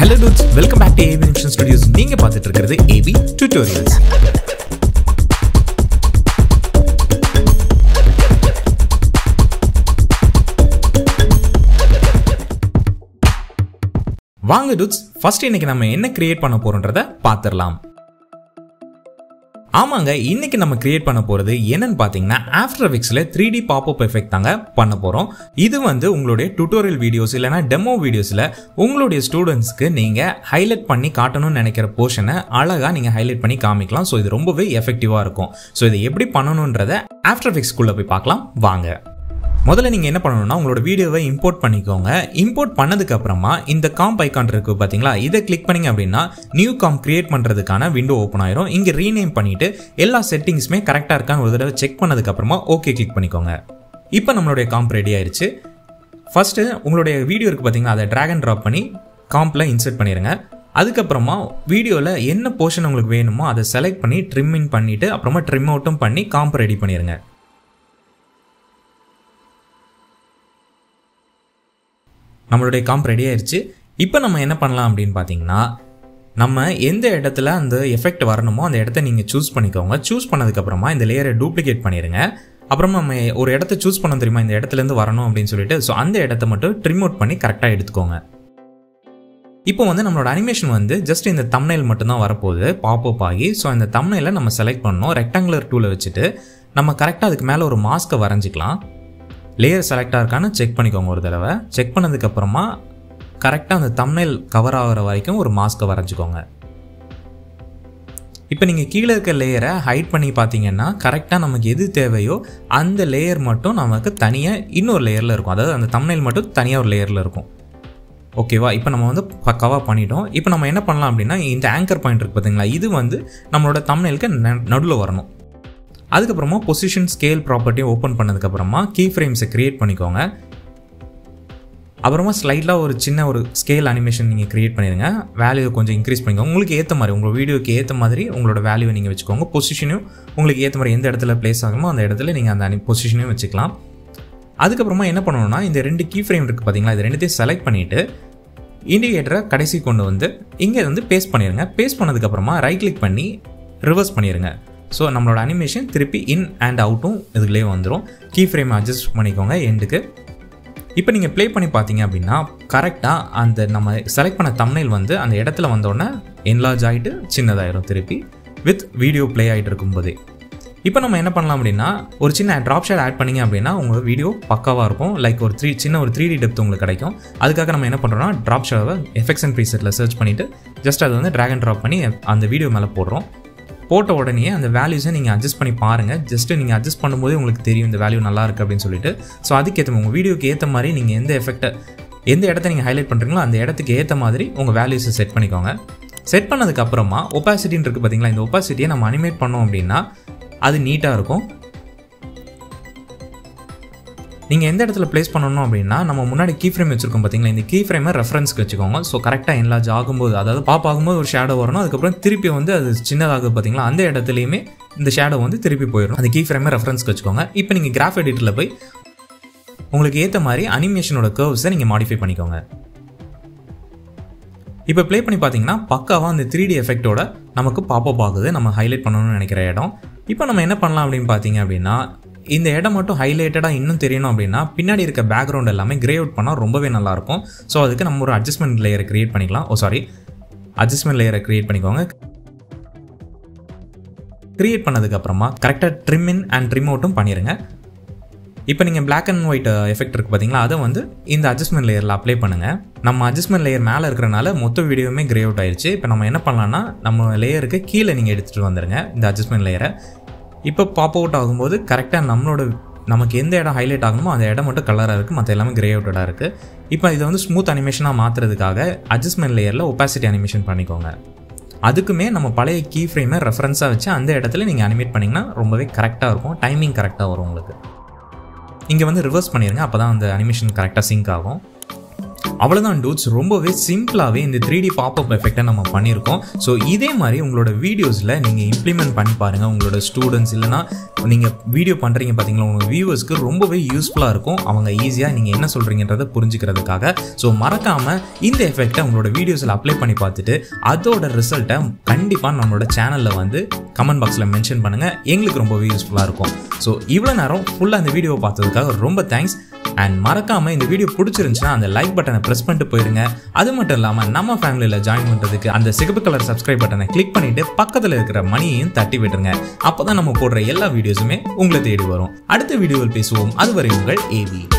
hello dudes welcome back to AV நிமிஷன் studios நீங்க பார்த்துட்டு இருக்கிறது ஏவி டியூட்டோரியல்ஸ் வாங்க டூட்ஸ் ஃபர்ஸ்ட் இன்னைக்கு நம்ம என்ன கிரியேட் பண்ண போறோன்றத பார்த்துடலாம் ஆமாங்க இன்னைக்கு நம்ம கிரியேட் பண்ண போறது என்னன்னு பாத்தீங்கன்னா ஆஃப்டர் எஃபெக்ட்ஸ்ல த்ரீ டி பாப்அப் எஃபெக்ட் தாங்க பண்ண போறோம் இது வந்து உங்களுடைய டுட்டோரியல் வீடியோஸ் இல்லைனா டெமோ வீடியோஸ்ல உங்களுடைய ஸ்டூடெண்ட்ஸ்க்கு நீங்க ஹைலைட் பண்ணி காட்டணும்னு நினைக்கிற போர்ஷனை அழகா நீங்க ஹைலைட் பண்ணி காமிக்கலாம் ஸோ இது ரொம்பவே எஃபெக்டிவா இருக்கும் ஸோ இதை எப்படி பண்ணணுன்றத ஆஃப்டர் எஃபெக்ட்ஸ்குள்ள போய் பார்க்கலாம் வாங்க முதல்ல நீங்கள் என்ன பண்ணணும்னா உங்களோட வீடியோவை இம்போர்ட் பண்ணிக்கோங்க இம்போர்ட் பண்ணதுக்கு அப்புறமா இந்த காம்ப் ஐக்கான் இருக்கு பார்த்தீங்களா இதை கிளிக் பண்ணீங்க அப்படின்னா நியூ காம் கிரியேட் பண்ணுறதுக்கான விண்டோ ஓப்பன் ஆயிரும் இங்கே ரீநேம் பண்ணிட்டு எல்லா செட்டிங்ஸுமே கரெக்டாக இருக்கான்னு ஒரு தடவை செக் பண்ணதுக்கு அப்புறமா ஓகே கிளிக் பண்ணிக்கோங்க இப்போ நம்மளுடைய காம்ப் ரெடி ஆயிருச்சு ஃபர்ஸ்ட்டு உங்களுடைய வீடியோ இருக்குது பார்த்தீங்களா அதை ட்ராக் அண்ட் ட்ராப் பண்ணி காம்பில் இன்சர்ட் பண்ணிடுங்க அதுக்கப்புறமா வீடியோவில் என்ன போர்ஷன் உங்களுக்கு வேணுமோ அதை செலக்ட் பண்ணி ட்ரிம் இன் பண்ணிவிட்டு அப்புறமா ட்ரிம் அவுட்டும் பண்ணி காம்ப் ரெடி பண்ணிடுங்க நம்மளுடைய காம்ப் ரெடி ஆயிடுச்சு இப்போ நம்ம என்ன பண்ணலாம் அப்படின்னு பார்த்தீங்கன்னா நம்ம எந்த இடத்துல அந்த எஃபெக்ட் வரணுமோ அந்த இடத்த நீங்கள் சூஸ் பண்ணிக்கோங்க சூஸ் பண்ணதுக்கப்புறமா இந்த லேயரை டூப்ளிகேட் பண்ணிடுங்க அப்புறமா நம்ம ஒரு இடத்த சூஸ் பண்ண தெரியுமா இந்த இடத்துலேருந்து வரணும் அப்படின்னு சொல்லிட்டு ஸோ அந்த இடத்த மட்டும் ட்ரிம் அவுட் பண்ணி கரெக்டாக எடுத்துக்கோங்க இப்போ வந்து நம்மளோட அனிமேஷன் வந்து ஜஸ்ட் இந்த தம்னைல் மட்டும்தான் வரப்போகுது பாப்அப் ஆகி ஸோ இந்த தம்னைல நம்ம செலக்ட் பண்ணோம் ரெக்டாங்குலர் டூலை வச்சுட்டு நம்ம கரெக்டாக அதுக்கு மேலே ஒரு மாஸ்க்கை வரைஞ்சிக்கலாம் லேயர் செலக்டாக இருக்கான்னு செக் பண்ணிக்கோங்க ஒரு தடவை செக் பண்ணதுக்கப்புறமா கரெக்டாக அந்த தம்னைல் கவர் ஆகிற வரைக்கும் ஒரு மாஸ்க்கை வரைஞ்சிக்கோங்க இப்போ நீங்கள் கீழே இருக்க லேயரை ஹைட் பண்ணி பார்த்தீங்கன்னா கரெக்டாக நமக்கு எது தேவையோ அந்த லேயர் மட்டும் நமக்கு தனியாக இன்னொரு லேயரில் இருக்கும் அதாவது அந்த தம்னைல் மட்டும் தனியாக ஒரு லேயரில் இருக்கும் ஓகேவா இப்போ நம்ம வந்து பக்காவாக பண்ணிட்டோம் இப்போ நம்ம என்ன பண்ணலாம் அப்படின்னா இந்த ஆங்கர் பாயிண்ட் இருக்குது பார்த்தீங்களா இது வந்து நம்மளோட தம்னைலுக்கு நடுவில் வரணும் அதுக்கப்புறமா பொசிஷன் ஸ்கேல் ப்ராப்பர்ட்டியை ஓப்பன் பண்ணதுக்கப்புறமா கீ ஃப்ரேம்ஸை க்ரியேட் பண்ணிக்கோங்க அப்புறமா ஸ்லைட்டாக ஒரு சின்ன ஒரு ஸ்கேல் அனிமேஷன் நீங்கள் க்ரியேட் பண்ணிடுங்க வேல்யூ கொஞ்சம் இன்க்ரீஸ் பண்ணிக்கோங்க உங்களுக்கு ஏற்ற மாதிரி உங்கள் வீடியோக்கு ஏற்ற மாதிரி உங்களோட வேல்யூவை நீங்கள் வச்சுக்கோங்க பொசிஷனையும் உங்களுக்கு ஏற்ற மாதிரி எந்த இடத்துல பிளேஸ் ஆகுமோ அந்த இடத்துல நீங்கள் அந்த அனி பொசிஷனையும் வச்சுக்கலாம் அதுக்கப்புறமா என்ன பண்ணணும்னா இந்த ரெண்டு கீ ஃப்ரேம் இருக்குது பார்த்தீங்களா இது ரெண்டுத்தையும் செலக்ட் பண்ணிவிட்டு இண்டிகேட்டரை கடைசி கொண்டு வந்து இங்கே வந்து பேஸ்ட் பண்ணிடுங்க பேஸ்ட் பண்ணதுக்கப்புறமா ரைட் கிளிக் பண்ணி ரிவர்ஸ் பண்ணிடுங்க ஸோ நம்மளோட அனிமேஷன் திருப்பி இன் அண்ட் அவுட்டும் இதுலேயே வந்துடும் கீ ஃப்ரேம் அட்ஜஸ்ட் பண்ணிக்கோங்க எண்டுக்கு இப்போ நீங்கள் ப்ளே பண்ணி பார்த்தீங்க அப்படின்னா கரெக்டாக அந்த நம்ம செலக்ட் பண்ண தம்னைல் வந்து அந்த இடத்துல வந்தோடனே என்லார்ஜ் ஆகிட்டு சின்னதாயிரும் திருப்பி வித் வீடியோ ப்ளே ஆகிட்டு இருக்கும்போதே இப்போ நம்ம என்ன பண்ணலாம் அப்படின்னா ஒரு சின்ன ட்ராப் ஷேட் ஆட் பண்ணிங்க அப்படின்னா உங்கள் வீடியோ பக்காவாக இருக்கும் லைக் ஒரு த்ரீ சின்ன ஒரு த்ரீ டி டெப்த் உங்களுக்கு கிடைக்கும் அதுக்காக நம்ம என்ன பண்ணுறோம்னா ட்ராப் ஷேவை எஃபெக்ட்ஸ் அண்ட் ப்ரீசெட்டில் சர்ச் பண்ணிவிட்டு ஜஸ்ட் அதை வந்து ட்ராக் அண்ட் ட்ராப் பண்ணி அந்த வீடியோ மேலே போடுறோம் போட்ட உடனே அந்த வேல்யூஸை நீங்கள் அட்ஜஸ்ட் பண்ணி பாருங்கள் ஜஸ்ட்டு நீங்கள் அட்ஜஸ்ட் பண்ணும்போதே உங்களுக்கு தெரியும் இந்த வேல்யூ நல்லா இருக்குது அப்படின்னு சொல்லிட்டு ஸோ அதுக்கேற்ற உங்கள் வீடியோக்கு ஏற்ற மாதிரி நீங்கள் எந்த எஃபெக்ட்டை எந்த இடத்த நீங்கள் ஹைலைட் பண்ணுறீங்களோ அந்த இடத்துக்கு ஏற்ற மாதிரி உங்கள் வேல்யூஸை செட் பண்ணிக்கோங்க செட் பண்ணதுக்கு அப்புறமா ஒப்பாசிட்டின்னு இருக்குது பார்த்தீங்களா இந்த ஒப்பாசிட்டியை நம்ம அனிமேட் பண்ணோம் அப்படின்னா அது நீட்டாக இருக்கும் நீங்கள் எந்த இடத்துல ப்ளேஸ் பண்ணணும் அப்படின்னா நம்ம முன்னாடி கீ ஃப்ரேம் வச்சிருக்கோம் பார்த்தீங்களா இந்த கீ ஃப்ரேமை ரெஃபரன்ஸ்க்கு வச்சுக்கோங்க ஸோ கரெக்டாக என்லார்ஜ் ஆகும்போது அதாவது பாப் ஆகும்போது ஒரு ஷேடோ வரணும் அதுக்கப்புறம் திருப்பி வந்து அது சின்னதாகுது பார்த்தீங்களா அந்த இடத்துலையுமே இந்த ஷேடோ வந்து திருப்பி போயிடும் அந்த கீ ஃப்ரேமை ரெஃபரன்ஸ்க்கு வச்சுக்கோங்க இப்போ நீங்கள் கிராஃப் எடிட்டரில் போய் உங்களுக்கு ஏற்ற மாதிரி அனிமேஷனோட கர்வ்ஸை நீங்கள் மாடிஃபை பண்ணிக்கோங்க இப்போ ப்ளே பண்ணி பார்த்தீங்கன்னா பக்காவாக அந்த த்ரீ டி எஃபெக்டோட நமக்கு பாப்பப் ஆகுது நம்ம ஹைலைட் பண்ணணும்னு நினைக்கிற இடம் இப்போ நம்ம என்ன பண்ணலாம் அப்படின்னு பார்த்தீங்க அப்படின்னா இந்த இடம் மட்டும் ஹைலைட்டடாக இன்னும் தெரியணும் அப்படின்னா பின்னாடி இருக்க பேக்ரவுண்ட் எல்லாமே கிரே அவுட் பண்ணால் ரொம்பவே நல்லாயிருக்கும் ஸோ அதுக்கு நம்ம ஒரு அட்ஜஸ்ட்மெண்ட் லேயரை க்ரியேட் பண்ணிக்கலாம் ஓ சாரி அட்ஜஸ்ட்மெண்ட் லேயரை க்ரியேட் பண்ணிக்கோங்க க்ரியேட் பண்ணதுக்கப்புறமா கரெக்டாக ட்ரிம் இன் அண்ட் ட்ரிம் அவுட்டும் பண்ணிடுங்க இப்போ நீங்கள் பிளாக் அண்ட் ஒயிட் எஃபெக்ட் இருக்குது பார்த்தீங்களா அதை வந்து இந்த அட்ஜஸ்ட்மெண்ட் லேயரில் அப்ளை பண்ணுங்கள் நம்ம அட்ஜஸ்ட்மெண்ட் லேயர் மேலே இருக்கிறனால மொத்த வீடியோவுமே கிரே அவுட் ஆயிடுச்சு இப்போ நம்ம என்ன பண்ணலாம்னா நம்ம லேயருக்கு கீழே நீங்கள் எடுத்துகிட்டு வந்துடுங்க இந்த அட்ஜஸ்ட்மெண்ட் லேயரை இப்போ பாப் அவுட் ஆகும்போது கரெக்டாக நம்மளோட நமக்கு எந்த இடம் ஹைலைட் ஆகணுமோ அந்த இடம் மட்டும் கலராக இருக்குது மற்ற எல்லாமே கிரே அவுட்டடாக இருக்குது இப்போ இதை வந்து ஸ்மூத் அனிமேஷனாக மாற்றுறதுக்காக அட்ஜஸ்ட்மெண்ட் லேயரில் ஒப்பாசிட்டி அனிமேஷன் பண்ணிக்கோங்க அதுக்குமே நம்ம பழைய கீ ஃப்ரேமை ரெஃபரன்ஸாக வச்சு அந்த இடத்துல நீங்கள் அனிமேட் பண்ணிங்கன்னா ரொம்பவே கரெக்டாக இருக்கும் டைமிங் கரெக்டாக வரும் உங்களுக்கு இங்கே வந்து ரிவர்ஸ் பண்ணிடுங்க அப்போ தான் அந்த அனிமேஷன் கரெக்டாக சிங்க் ஆகும் அவ்வளோதான் டூட்ஸ் ரொம்பவே சிம்பிளாகவே இந்த த்ரீ டி பாப்அப் எஃபெக்டை நம்ம பண்ணியிருக்கோம் ஸோ இதே மாதிரி உங்களோட வீடியோஸில் நீங்கள் இம்ப்ளிமெண்ட் பண்ணி பாருங்கள் உங்களோட ஸ்டூடெண்ட்ஸ் இல்லைனா நீங்கள் வீடியோ பண்ணுறீங்க பார்த்தீங்களா உங்கள் வியூவர்ஸ்க்கு ரொம்பவே யூஸ்ஃபுல்லாக இருக்கும் அவங்க ஈஸியாக நீங்கள் என்ன சொல்கிறீங்கன்றதை புரிஞ்சுக்கிறதுக்காக ஸோ மறக்காமல் இந்த எஃபெக்டை உங்களோட வீடியோஸில் அப்ளை பண்ணி பார்த்துட்டு அதோட ரிசல்ட்டை கண்டிப்பாக நம்மளோட சேனலில் வந்து கமெண்ட் பாக்ஸில் மென்ஷன் பண்ணுங்கள் எங்களுக்கு ரொம்பவே யூஸ்ஃபுல்லாக இருக்கும் ஸோ இவ்வளோ நேரம் ஃபுல்லாக அந்த வீடியோவை பார்த்ததுக்காக ரொம்ப தேங்க்ஸ் அண்ட் மறக்காமல் இந்த வீடியோ பிடிச்சிருந்துச்சுன்னா அந்த லைக் பட்டனை ப்ரெஸ் பண்ணிட்டு போயிருங்க அது மட்டும் இல்லாமல் நம்ம ஃபேமிலியில் ஜாயின் பண்ணுறதுக்கு அந்த சிகப்பு கலர் சப்ஸ்கிரைப் பட்டனை கிளிக் பண்ணிட்டு பக்கத்தில் இருக்கிற மணியையும் தட்டி விட்டுருங்க அப்போ தான் நம்ம போடுற எல்லா வீடியோஸுமே உங்களை தேடி வரும் அடுத்த வீடியோவில் பேசுவோம் அதுவரை உங்கள் ஏவி